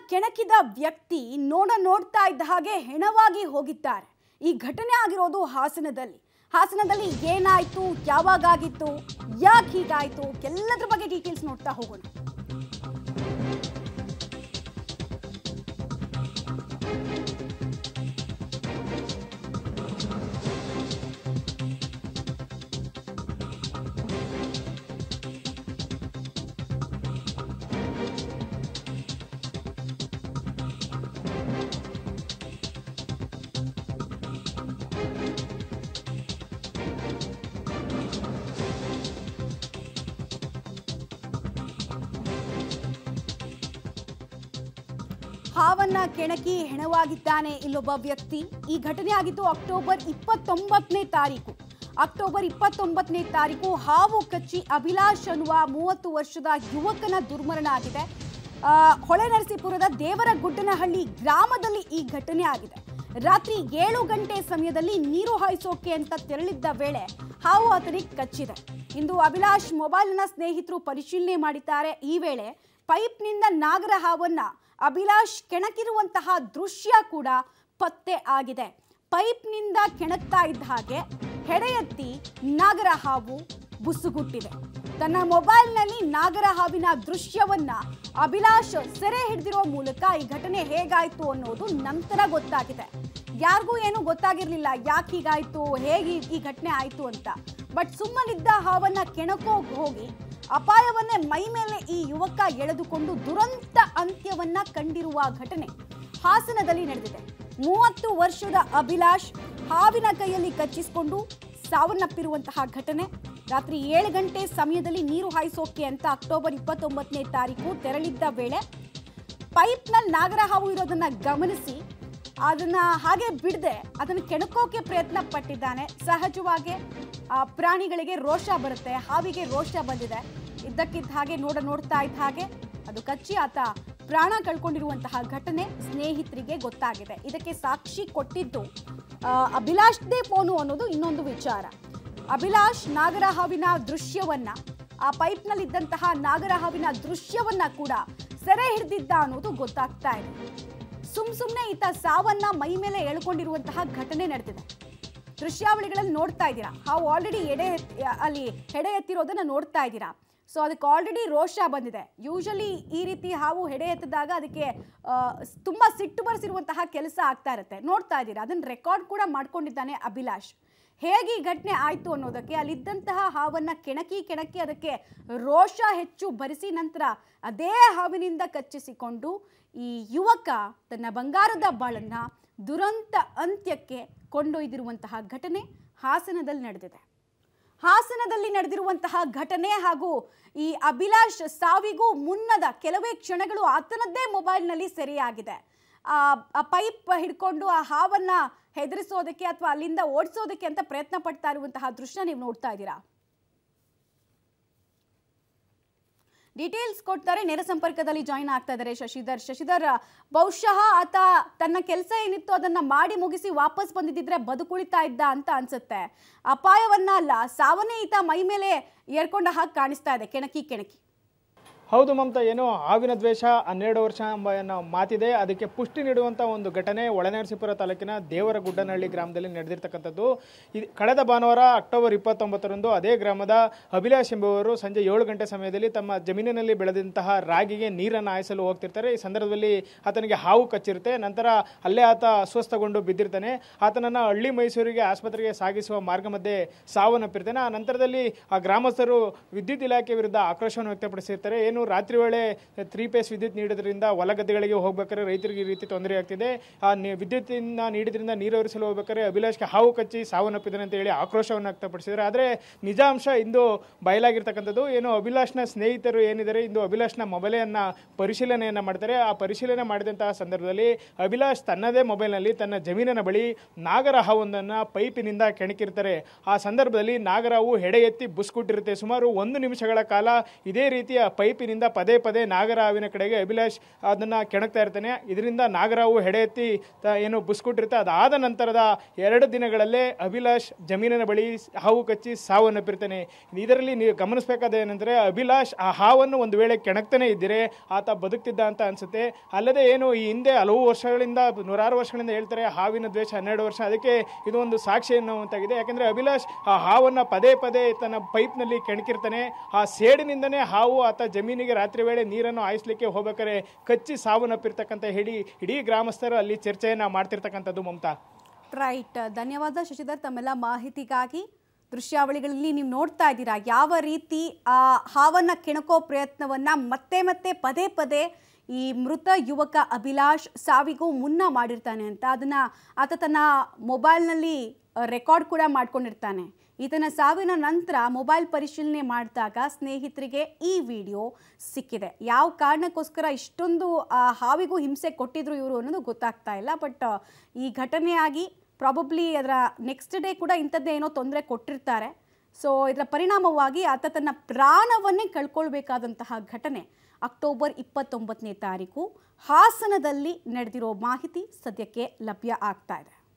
ಕೆಣಕಿದ ವ್ಯಕ್ತಿ ನೋಡ ನೋಡ್ತಾ ಇದ್ದ ಹಾಗೆ ಹೆಣವಾಗಿ ಹೋಗಿದ್ದಾರೆ ಈ ಘಟನೆ ಆಗಿರೋದು ಹಾಸನದಲ್ಲಿ ಹಾಸನದಲ್ಲಿ ಏನಾಯ್ತು ಯಾವಾಗ ಆಗಿತ್ತು ಯಾಕೆ ಹೀಗಾಯ್ತು ಎಲ್ಲದ್ರ ಬಗ್ಗೆ ಡೀಟೇಲ್ಸ್ ನೋಡ್ತಾ ಹೋಗೋಣ ಹಾವನ್ನ ಕೆಣಕಿ ಹೆಣವಾಗಿದ್ದಾನೆ ಇಲ್ಲೊಬ್ಬ ವ್ಯಕ್ತಿ ಈ ಘಟನೆ ಆಗಿದ್ದು ಅಕ್ಟೋಬರ್ ಇಪ್ಪತ್ತೊಂಬತ್ತನೇ ತಾರೀಕು ಅಕ್ಟೋಬರ್ ಇಪ್ಪತ್ತೊಂಬತ್ತನೇ ತಾರೀಕು ಹಾವು ಕಚ್ಚಿ ಅಭಿಲಾಷ್ ಅನ್ನುವ ಮೂವತ್ತು ವರ್ಷದ ಯುವಕನ ದುರ್ಮರಣ ಆಗಿದೆ ಆ, ಹೊಳೆನರಸೀಪುರದ ದೇವರಗುಡ್ಡನಹಳ್ಳಿ ಗ್ರಾಮದಲ್ಲಿ ಈ ಘಟನೆ ಆಗಿದೆ ರಾತ್ರಿ ಏಳು ಗಂಟೆ ಸಮಯದಲ್ಲಿ ನೀರು ಹಾಯಿಸೋಕೆ ಅಂತ ತೆರಳಿದ್ದ ವೇಳೆ ಹಾವು ಆತನಿಗೆ ಕಚ್ಚಿದೆ ಇಂದು ಅಭಿಲಾಷ್ ಮೊಬೈಲ್ನ ಸ್ನೇಹಿತರು ಪರಿಶೀಲನೆ ಮಾಡಿದ್ದಾರೆ ಈ ವೇಳೆ ಪೈಪ್ನಿಂದ ನಾಗರ ಹಾವನ್ನ ಅಭಿಲಾಷ್ ಕೆಣಕಿರುವಂತಹ ದೃಶ್ಯ ಕೂಡ ಪತ್ತೆ ಆಗಿದೆ ಪೈಪ್ನಿಂದ ಕೆಣಕ್ತಾ ಇದ್ದ ಹಾಗೆ ಹೆಡೆಯೆತ್ತಿ ನಾಗರ ಹಾವು ಬುಸುಗುಟ್ಟಿದೆ ತನ್ನ ಮೊಬೈಲ್ನಲ್ಲಿ ನಾಗರ ಹಾವಿನ ದೃಶ್ಯವನ್ನ ಅಭಿಲಾಷ್ ಸೆರೆ ಹಿಡಿದಿರೋ ಮೂಲಕ ಈ ಘಟನೆ ಹೇಗಾಯ್ತು ಅನ್ನೋದು ನಂತರ ಗೊತ್ತಾಗಿದೆ ಯಾರಿಗೂ ಏನು ಗೊತ್ತಾಗಿರ್ಲಿಲ್ಲ ಯಾಕೆ ಹೀಗಾಯ್ತು ಹೇಗೆ ಈ- ಈ ಘಟನೆ ಆಯ್ತು ಅಂತ ಬಟ್ ಸುಮ್ಮನಿದ್ದ ಹಾವನ್ನ ಕೆಣಕೋಕ್ ಹೋಗಿ ಅಪಾಯವನ್ನೇ ಮೈ ಮೇಲೆ ಈ ಯುವಕ ಎಳೆದುಕೊಂಡು ದುರಂತ ಅಂತ್ಯವನ್ನ ಕಂಡಿರುವ ಘಟನೆ ಹಾಸನದಲ್ಲಿ ನಡೆದಿದೆ ಮೂವತ್ತು ವರ್ಷದ ಅಭಿಲಾಷ್ ಹಾವಿನ ಕೈಯಲ್ಲಿ ಕಚ್ಚಿಸಿಕೊಂಡು ಸಾವನ್ನಪ್ಪಿರುವಂತಹ ಘಟನೆ ರಾತ್ರಿ ಏಳು ಗಂಟೆ ಸಮಯದಲ್ಲಿ ನೀರು ಹಾಯಿಸೋಕೆ ಅಂತ ಅಕ್ಟೋಬರ್ ಇಪ್ಪತ್ತೊಂಬತ್ತನೇ ತಾರೀಕು ತೆರಳಿದ್ದ ವೇಳೆ ಪೈಪ್ನಲ್ಲಿ ನಾಗರ ಹಾವು ಇರೋದನ್ನ ಗಮನಿಸಿ ಅದನ್ನ ಹಾಗೆ ಬಿಡದೆ ಅದನ್ನು ಕೆಣಕೋಕೆ ಪ್ರಯತ್ನ ಪಟ್ಟಿದ್ದಾನೆ ಸಹಜವಾಗಿ ಆ, ಪ್ರಾಣಿಗಳಿಗೆ ರೋಷ ಬರುತ್ತೆ ಹಾವಿಗೆ ರೋಷ ಬಂದಿದೆ ಇದ್ದಕ್ಕಿದ್ದ ಹಾಗೆ ನೋಡ ನೋಡ್ತಾ ಇದ್ದ ಹಾಗೆ ಅದು ಕಚ್ಚಿ ಆತ ಪ್ರಾಣ ಕಳ್ಕೊಂಡಿರುವಂತಹ ಘಟನೆ ಸ್ನೇಹಿತರಿಗೆ ಗೊತ್ತಾಗಿದೆ ಇದಕ್ಕೆ ಸಾಕ್ಷಿ ಕೊಟ್ಟಿದ್ದು ಆ, ಅಭಿಲಾಷ್ದೇ ಫೋನು ಅನ್ನೋದು ಇನ್ನೊಂದು ವಿಚಾರ ಅಭಿಲಾಷ್ ನಾಗರ ಹಾವಿನ ದೃಶ್ಯವನ್ನ ಆ ಪೈಪ್ನಲ್ಲಿದ್ದಂತಹ ನಾಗರ ಹಾವಿನ ದೃಶ್ಯವನ್ನ ಕೂಡ ಸೆರೆ ಹಿಡಿದಿದ್ದ ಅನ್ನೋದು ಗೊತ್ತಾಗ್ತಾ ಇದೆ ಸುಮ್ ಸುಮ್ನೆ ಈತ ಸಾವನ್ನ ಮೈ ಮೇಲೆ ಎಳ್ಕೊಂಡಿರುವಂತಹ ಘಟನೆ ನಡೆದಿದೆ ದೃಶ್ಯಾವಳಿಗಳಲ್ಲಿ ನೋಡ್ತಾ ಇದ್ದೀರಾ ಹಾವು ಆಲ್ರೆಡಿ ಎಡೆ ಎತ್- ಅಲ್ಲಿ ಹೆಡೆ ಎತ್ತಿರೋದನ್ನ ನೋಡ್ತಾ ಇದ್ದೀರಾ ಸೊ ಅದಕ್ಕೆ ಆಲ್ರೆಡಿ ರೋಷ ಬಂದಿದೆ ಯೂಶಲಿ ಈ ರೀತಿ ಹಾವು ಹೆಡೆ ಎತ್ತಿದಾಗ ಅದಕ್ಕೆ ಆ, ಸ್- ತುಂಬಾ ಸಿಟ್ಟು ಬರೆಸಿರುವಂತಹ ಕೆಲಸ ಆಗ್ತಾ ಇರುತ್ತೆ ನೋಡ್ತಾ ಇದ್ದೀರಾ ಅದನ್ನ ರೆಕಾರ್ಡ್ ಕೂಡ ಮಾಡ್ಕೊಂಡಿದ್ದಾನೆ ಅಭಿಲಾಷ್ ಹೇಗೆ ಈ ಘಟನೆ ಆಯ್ತು ಅನ್ನೋದಕ್ಕೆ ಅಲ್ಲಿದ್ದಂತಹ ಹಾವನ್ನ ಕೆಣಕಿ ಕೆಣಕಿ ಅದಕ್ಕೆ ರೋಷ ಹೆಚ್ಚು ಭರಿಸಿ ನಂತರ ಅದೇ ಹಾವಿನಿಂದ ಕಚ್ಚಿಸಿಕೊಂಡು ಈ ಯುವಕ ತನ್ನ ಬಂಗಾರದ ಬಾಳನ್ನ ದುರಂತ ಅಂತ್ಯಕ್ಕೆ ಕೊಂಡೊಯ್ದಿರುವಂತಹ ಘಟನೆ ಹಾಸನದಲ್ಲಿ ನಡೆದಿದೆ ಹಾಸನದಲ್ಲಿ ನಡೆದಿರುವಂತಹ ಘಟನೆ ಹಾಗೂ ಈ ಅಭಿಲಾಷ್ ಸಾವಿಗೂ ಮುನ್ನದ ಕೆಲವೇ ಕ್ಷಣಗಳು ಆತನದ್ದೇ ಮೊಬೈಲ್ನಲ್ಲಿ ಸೆರೆಯಾಗಿದೆ ಆ ಆ ಪೈಪ್ ಹಿಡ್ಕೊಂಡು ಆ ಹಾವನ್ನ ಹೆದರಿಸೋದಕ್ಕೆ ಅಥವಾ ಅಲ್ಲಿಂದ ಓಡಿಸೋದಕ್ಕೆ ಅಂತ ಪ್ರಯತ್ನ ಪಡ್ತಾ ಇರುವಂತಹ ದೃಶ್ಯ ನೀವು ನೋಡ್ತಾ ಇದ್ದೀರಾ ಡೀಟೇಲ್ಸ್ ಕೊಡ್ತಾರೆ ನೇರ ಸಂಪರ್ಕದಲ್ಲಿ ಜಾಯಿನ್ ಆಗ್ತಾ ಇದ್ದಾರೆ ಶಶಿಧರ್ ಶಶಿಧರ್ ಬಹುಶಃ ಆತ ತನ್ನ ಕೆಲಸ ಏನಿತ್ತು ಅದನ್ನ ಮಾಡಿ ಮುಗಿಸಿ ವಾಪಸ್ ಬಂದಿದ್ದಿದ್ರೆ ಬದುಕುಳಿತಾ ಇದ್ದ ಅಂತ ಅನ್ಸುತ್ತೆ ಅಪಾಯವನ್ನ ಅಲ್ಲ ಸಾವನ್ನೇ ಈತ ಮೈ ಮೇಲೆ ಏರ್ಕೊಂಡ ಹಾಗೆ ಕಾಣಿಸ್ತಾ ಇದೆ ಕೆಣಕಿ ಕೆಣಕಿ ಹೌದು ಮಮತಾ ಏನು ಹಾವಿನ ದ್ವೇಷ ಹನ್ನೆರಡು ವರ್ಷ ಎಂಬ ಏನೋ ಮಾತಿದೆ ಅದಕ್ಕೆ ಪುಷ್ಟಿ ನೀಡುವಂಥ ಒಂದು ಘಟನೆ ಒಳನರಸೀಪುರ ತಾಲೂಕಿನ ದೇವರಗುಡ್ಡನಹಳ್ಳಿ ಗ್ರಾಮದಲ್ಲಿ ನಡೆದಿರ್ತಕ್ಕಂಥದ್ದು ಇದು ಕಳೆದ ಭಾನುವಾರ ಅಕ್ಟೋಬರ್ ಇಪ್ಪತ್ತೊಂಬತ್ತರಂದು ಅದೇ ಗ್ರಾಮದ ಅಭಿಲಾಷ್ ಎಂಬುವರು ಸಂಜೆ ಏಳು ಗಂಟೆ ಸಮಯದಲ್ಲಿ ತಮ್ಮ ಜಮೀನಿನಲ್ಲಿ ಬೆಳೆದಂತಹ ರಾಗಿಗೆ ನೀರನ್ನು ಹಾಯಿಸಲು ಹೋಗ್ತಿರ್ತಾರೆ ಈ ಸಂದರ್ಭದಲ್ಲಿ ಆತನಿಗೆ ಹಾವು ಕಚ್ಚಿರುತ್ತೆ ನಂತರ ಅಲ್ಲೇ ಆತ ಅಸ್ವಸ್ಥಗೊಂಡು ಬಿದ್ದಿರ್ತಾನೆ ಆತನನ್ನು ಹಳ್ಳಿ ಮೈಸೂರಿಗೆ ಆಸ್ಪತ್ರೆಗೆ ಸಾಗಿಸುವ ಮಾರ್ಗ ಮಧ್ಯೆ ಸಾವನ್ನಪ್ಪಿರ್ತಾನೆ ಆ ನಂತರದಲ್ಲಿ ಆ ಗ್ರಾಮಸ್ಥರು ವಿದ್ಯುತ್ ಇಲಾಖೆ ವಿರುದ್ಧ ಆಕ್ರೋಶವನ್ನು ವ್ಯಕ್ತಪಡಿಸಿರ್ತಾರೆ ಏನು ರಾತ್ರಿ ವೇಳೆ ತ್ರೀ ಪೇಸ್ ವಿದ್ಯುತ್ ನೀಡೋದ್ರಿಂದ ಹೊಲ ಗದ್ದೆಗಳಿಗೆ ಹೋಗ್ಬೇಕಾದ್ರೆ ರೈತರಿಗೆ ಈ ರೀತಿ ತೊಂದರೆ ಆಗ್ತಿದೆ ಆ ನಿ- ವಿದ್ಯುತ್ತಿನ ನೀಡಿದ್ರಿಂದ ನೀರು ಹರಿಸಲು ಹೋಗ್ಬೇಕಾದ್ರೆ ಅಭಿಲಾಷ್ಗೆ ಹಾವು ಕಚ್ಚಿ ಸಾವನ್ನಪ್ಪಿದ್ದಾನೆ ಅಂತ ಹೇಳಿ ಆಕ್ರೋಶವನ್ನು ವ್ಯಕ್ತಪಡಿಸಿದ್ದಾರೆ ಆದರೆ ನಿಜಾಂಶ ಇಂದು ಬಯಲಾಗಿರ್ತಕ್ಕಂಥದ್ದು ಏನು ಅಭಿಲಾಷ್ನ ಸ್ನೇಹಿತರು ಏನಿದ್ದಾರೆ ಇಂದು ಅಭಿಲಾಷ್ನ ಮೊಬೈಲನ್ನು ಪರಿಶೀಲನೆಯನ್ನು ಮಾಡ್ತಾರೆ ಆ ಪರಿಶೀಲನೆ ಮಾಡಿದಂತಹ ಸಂದರ್ಭದಲ್ಲಿ ಅಭಿಲಾಷ್ ತನ್ನದೇ ಮೊಬೈಲ್ನಲ್ಲಿ ತನ್ನ ಜಮೀನಿನ ಬಳಿ ನಾಗರ ಹಾವೊಂದನ್ನು ಪೈಪಿನಿಂದ ಕೆಣಕಿರ್ತಾರೆ ಆ ಸಂದರ್ಭದಲ್ಲಿ ನಾಗರಹಾವು ಹೆಡೆ ಎತ್ತಿ ಬುಸ್ಕೊಟ್ಟಿರುತ್ತೆ ಸುಮಾರು ಒಂದು ನಿಮಿಷಗಳ ಕಾಲ ಇದೇ ರೀತಿಯ ಪೈಪಿನಿಂದ ಬೆಳಗ್ಗಿನಿಂದ ಪದೇ ಪದೇ ನಾಗರಾವಿನ ಕಡೆಗೆ ಅಭಿಲಾಷ್ ಅದನ್ನು ಕೆಣಕ್ತಾ ಇರ್ತಾನೆ ಇದರಿಂದ ನಾಗರಾವು ಹೆಡೆ ಎತ್ತಿ ತ- ಏನು ಬುಸ್ಕೊಟ್ಟಿರುತ್ತೆ ಅದಾದ ನಂತರದ ಎರಡು ದಿನಗಳಲ್ಲೇ ಅಭಿಲಾಷ್ ಜಮೀನಿನ ಬಳಿ ಹಾವು ಕಚ್ಚಿ ಸಾವನ್ನಪ್ಪಿರ್ತಾನೆ ಇದರಲ್ಲಿ ನೀವು ಗಮನಿಸಬೇಕಾದ ಏನಂದರೆ ಅಭಿಲಾಷ್ ಆ ಹಾವನ್ನು ಒಂದು ವೇಳೆ ಕೆಣಕ್ತಾನೆ ಇದ್ದರೆ ಆತ ಬದುಕ್ತಿದ್ದ ಅಂತ ಅನ್ಸುತ್ತೆ ಅಲ್ಲದೆ ಏನು ಈ ಹಿಂದೆ ಹಲವು ವರ್ಷಗಳಿಂದ ನೂರಾರು ವರ್ಷಗಳಿಂದ ಹೇಳ್ತಾರೆ ಹಾವಿನ ದ್ವೇಷ ಹನ್ನೆರಡು ವರ್ಷ ಅದಕ್ಕೆ ಇದು ಒಂದು ಸಾಕ್ಷಿ ಎನ್ನುವಂತಾಗಿದೆ ಯಾಕಂದರೆ ಅಭಿಲಾಷ್ ಆ ಹಾವನ್ನು ಪದೇ ಪದೇ ತನ್ನ ಪೈಪ್ನಲ್ಲಿ ಕೆಣಕಿರ್ತಾನೆ ಆ ಸೇಡಿನಿಂದನೇ ಹಾವು ಆತ ಜಮೀನಿಗೆ ರಾತ್ರಿ ವೇಳೆ ನೀರನ್ನು ಹಾಯಿಸ್ಲಿಕ್ಕೆ ಹೋಗ್ಬೇಕಾದ್ರೆ ಕಚ್ಚಿ ಸಾವನ್ನಪ್ಪಿರ್ತಕ್ಕಂಥ ಹೇಳಿ ಇಡೀ ಗ್ರಾಮಸ್ಥರು ಅಲ್ಲಿ ಚರ್ಚೆಯನ್ನು ಮಾಡ್ತಿರ್ತಕ್ಕಂಥದ್ದು ಮಮತಾ ರೈಟ್ ಧನ್ಯವಾದ ಶಶಿಧರ್ ತಮ್ಮೆಲ್ಲ ಮಾಹಿತಿಗಾಗಿ ದೃಶ್ಯಾವಳಿಗಳಲ್ಲಿ ನೀವು ನೋಡ್ತಾ ಇದ್ದೀರಾ ಯಾವ ರೀತಿ ಆ ಹಾವನ್ನ ಕೆಣಕೋ ಪ್ರಯತ್ನವನ್ನ ಮತ್ತೆ ಮತ್ತೆ ಪದೇ ಪದೇ ಈ ಮೃತ ಯುವಕ ಅಭಿಲಾಷ್ ಸಾವಿಗೂ ಮುನ್ನ ಮಾಡಿರ್ತಾನೆ ಅಂತ ಅದನ್ನ ಆತ ತನ್ನ ಮೊಬೈಲ್ನಲ್ಲಿ ರೆಕಾರ್ಡ್ ಕೂಡ ಮಾಡ್ಕೊಂಡಿರ್ತಾನೆ ಈತನ ಸಾವಿನ ನಂತರ ಮೊಬೈಲ್ ಪರಿಶೀಲನೆ ಮಾಡಿದಾಗ ಸ್ನೇಹಿತರಿಗೆ ಈ ವಿಡಿಯೋ ಸಿಕ್ಕಿದೆ ಯಾವ ಕಾರಣಕ್ಕೋಸ್ಕರ ಇಷ್ಟೊಂದು ಆ ಹಾವಿಗೂ ಹಿಂಸೆ ಕೊಟ್ಟಿದ್ರು ಇವರು ಅನ್ನೋದು ಗೊತ್ತಾಗ್ತಾ ಇಲ್ಲ ಬಟ್ ಈ ಘಟನೆಯಾಗಿ ಪ್ರಾಬಬ್ಲಿ ಅದರ ನೆಕ್ಸ್ಟ್ ಡೇ ಕೂಡ ಇಂಥದ್ದೇ ಏನೋ ತೊಂದರೆ ಕೊಟ್ಟಿರ್ತಾರೆ ಸೊ ಇದರ ಪರಿಣಾಮವಾಗಿ ಆತ ತನ್ನ ಪ್ರಾಣವನ್ನೇ ಕಳ್ಕೊಳ್ಬೇಕಾದಂತಹ ಘಟನೆ ಅಕ್ಟೋಬರ್ ಇಪ್ಪತ್ತೊಂಬತ್ತನೇ ತಾರೀಕು ಹಾಸನದಲ್ಲಿ ನಡೆದಿರೋ ಮಾಹಿತಿ ಸದ್ಯಕ್ಕೆ ಲಭ್ಯ ಆಗ್ತಾ ಇದೆ